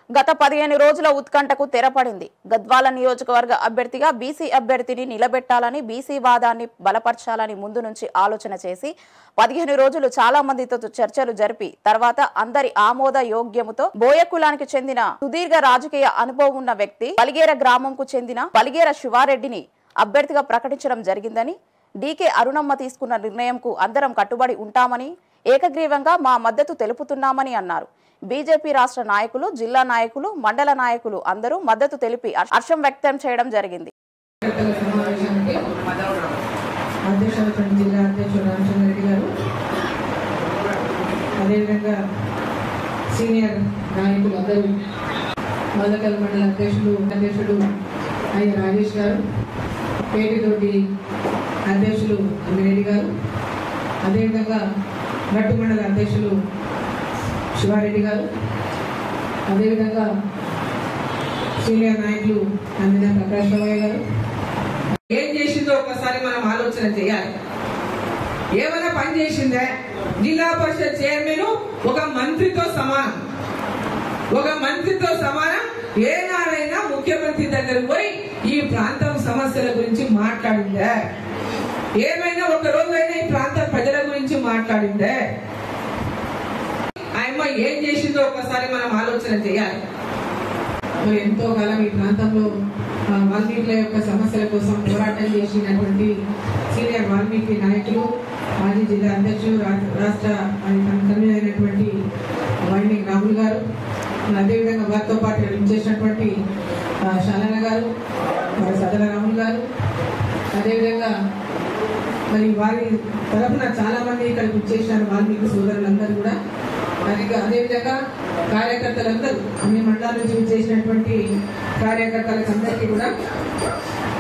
గత పదిహేను రోజుల ఉత్కంఠకు తెరపడింది గద్వాల నియోజకవర్గ అభ్యర్థిగా బీసీ అభ్యర్థిని నిలబెట్టాలని బీసీ వాదాన్ని బలపరచాలని ముందు నుంచి ఆలోచన చేసి పదిహేను రోజులు చాలా మందితో చర్చలు జరిపి తర్వాత అందరి ఆమోద యోగ్యముతో బోయ కులానికి చెందిన సుదీర్ఘ రాజకీయ అనుభవం ఉన్న వ్యక్తి పలిగేర గ్రామంకు చెందిన పలిగేర శివారెడ్డిని అభ్యర్థిగా ప్రకటించడం జరిగిందని డీకే అరుణమ్మ తీసుకున్న నిర్ణయంకు అందరం కట్టుబడి ఉంటామని ఏకగ్రీవంగా మా మద్దతు తెలుపుతున్నామని అన్నారు బీజేపీ రాష్ట్ర నాయకులు జిల్లా నాయకులు మండల నాయకులు అందరూ మద్దతు తెలిపి హర్షం వ్యక్తం చేయడం జరిగింది కార్యకర్తల సమావేశానికి అధ్యక్షుడు జిల్లా అధ్యక్షుడు రామచంద్ర రెడ్డి గారు అదేవిధంగా సీనియర్ నాయకులు అందరూ మదకల్ మండల అధ్యక్షుడు అధ్యక్షుడు అయ్య రాజేష్ గారు పేటితోటి అధ్యక్షులు అమ్మిరెడ్డి గారు అదేవిధంగా గట్టు మండల అధ్యక్షులు శివారెడ్డి గారు అదేవిధంగా సీనియర్ నాయకులు నందిన ప్రకాష్ రావయ్య గారు ఏం చేసిందో ఒకసారి మనం ఆలోచన చేయాలి ఏమైనా పని చేసిందే జిల్లా పరిషత్ చైర్మన్ ఒక మంత్రితో సమానం ఒక మంత్రితో సమానం ఏనాడైనా ముఖ్యమంత్రి దగ్గరకు పోయి ఈ ప్రాంతం సమస్యల గురించి మాట్లాడిందే ఏమైనా ఒక రోజైనా ఈ ప్రాంత ప్రజల గురించి మాట్లాడిందే ఆయమ్మ ఏం చేసిందో ఒకసారి మనం ఆలోచన చేయాలి మరి ఎంతో కాలం ఈ ప్రాంతంలో ఆ, వాల్మీకుల యొక్క సమస్యల కోసం పోరాటం చేసినటువంటి సీనియర్ వాల్మీకి నాయకులు మాజీ జిల్లా అధ్యక్షులు రా- రాష్ట్ర కన్వీనర్ అయినటువంటి వాల్మీకి రాములు గారు అదేవిధంగా వారితో పాటు చేసినటువంటి శాలన గారు మరి సదల రాములు గారు అదేవిధంగా మరి వారి తరఫున చాలా మంది ఇక్కడికి వచ్చేసినారు వాల్మీకి సోదరులందరూ కూడా అది అదేవిధంగా కార్యకర్తలందరూ అన్ని మండలాల నుంచి చేసినటువంటి కార్యకర్తలకు అందరికీ కూడా